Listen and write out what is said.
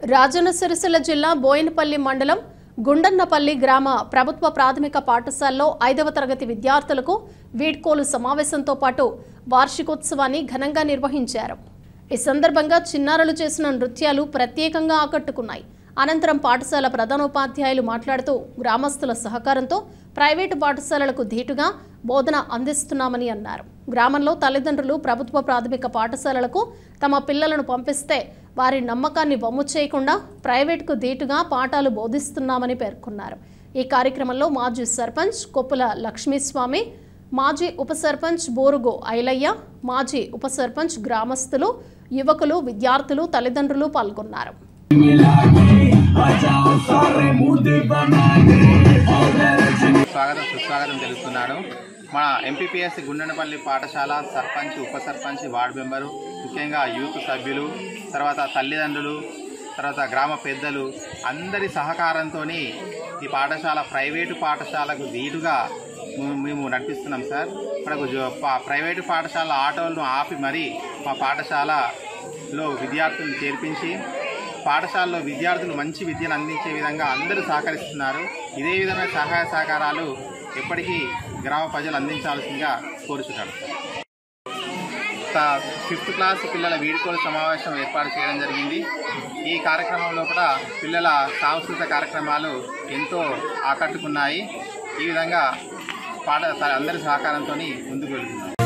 రాజన్న సిరిసిల్ల జిల్లా బోయినపల్లి మండలం గుండన్నపల్లి గ్రామ ప్రభుత్వ ప్రాథమిక పాఠశాలలో ఐదవ తరగతి విద్యార్థులకు వీడ్కోలు సమావేశంతో పాటు వార్షికోత్సవాన్ని ఘనంగా నిర్వహించారు ఈ సందర్భంగా చిన్నారులు చేసిన నృత్యాలు ప్రత్యేకంగా ఆకట్టుకున్నాయి అనంతరం పాఠశాల ప్రధానోపాధ్యాయులు మాట్లాడుతూ గ్రామస్తుల సహకారంతో ప్రైవేటు పాఠశాలలకు ధీటుగా బోధన అందిస్తున్నామని అన్నారు గ్రామంలో తల్లిదండ్రులు ప్రభుత్వ ప్రాథమిక పాఠశాలలకు తమ పిల్లలను పంపిస్తే వారి నమ్మకాన్ని వమ్ము చేయకుండా ప్రైవేటుకు ధీటుగా పాఠాలు బోధిస్తున్నామని పేర్కొన్నారు ఈ కార్యక్రమంలో మాజీ సర్పంచ్ కొప్పుల లక్ష్మీస్వామి మాజీ ఉప సర్పంచ్ బోరుగో ఐలయ్య మాజీ ఉప సర్పంచ్ గ్రామస్తులు యువకులు విద్యార్థులు తల్లిదండ్రులు పాల్గొన్నారు స్వాగతం సుస్వాగతం తెలుస్తున్నాడు మన ఎంపీపీఎస్ గుండెనపల్లి పాఠశాల సర్పంచ్ ఉప సర్పంచ్ వార్డు మెంబరు ముఖ్యంగా యూత్ సభ్యులు తర్వాత తల్లిదండ్రులు తర్వాత గ్రామ పెద్దలు అందరి సహకారంతో ఈ పాఠశాల ప్రైవేటు పాఠశాలకు ధీటుగా మేము- మేము నడిపిస్తున్నాం సార్ మనకు జో- పా- ప్రైవేటు పాఠశాల ఆటోలను ఆపి మరీ మా పాఠశాలలో విద్యార్థులను చేర్పించి పాఠశాలలో విద్యార్థులు మంచి విద్యను అందించే విధంగా అందరూ సహకరిస్తున్నారు ఇదే విధమైన సహాయ సహకారాలు ఎప్పటికీ గ్రామ ప్రజలు అందించాల్సిందిగా కోరుచున్నాను త- ఫిఫ్త్ క్లాస్ పిల్లల వీడుకోలు సమావేశం ఏర్పాటు చేయడం జరిగింది ఈ కార్యక్రమంలో కూడా పిల్లల సాంస్కృతిక కార్యక్రమాలు ఎంతో ఆకట్టుకున్నాయి ఈ విధంగా పాఠ అందరి సహకారంతో ముందుకు వెళ్తున్నాం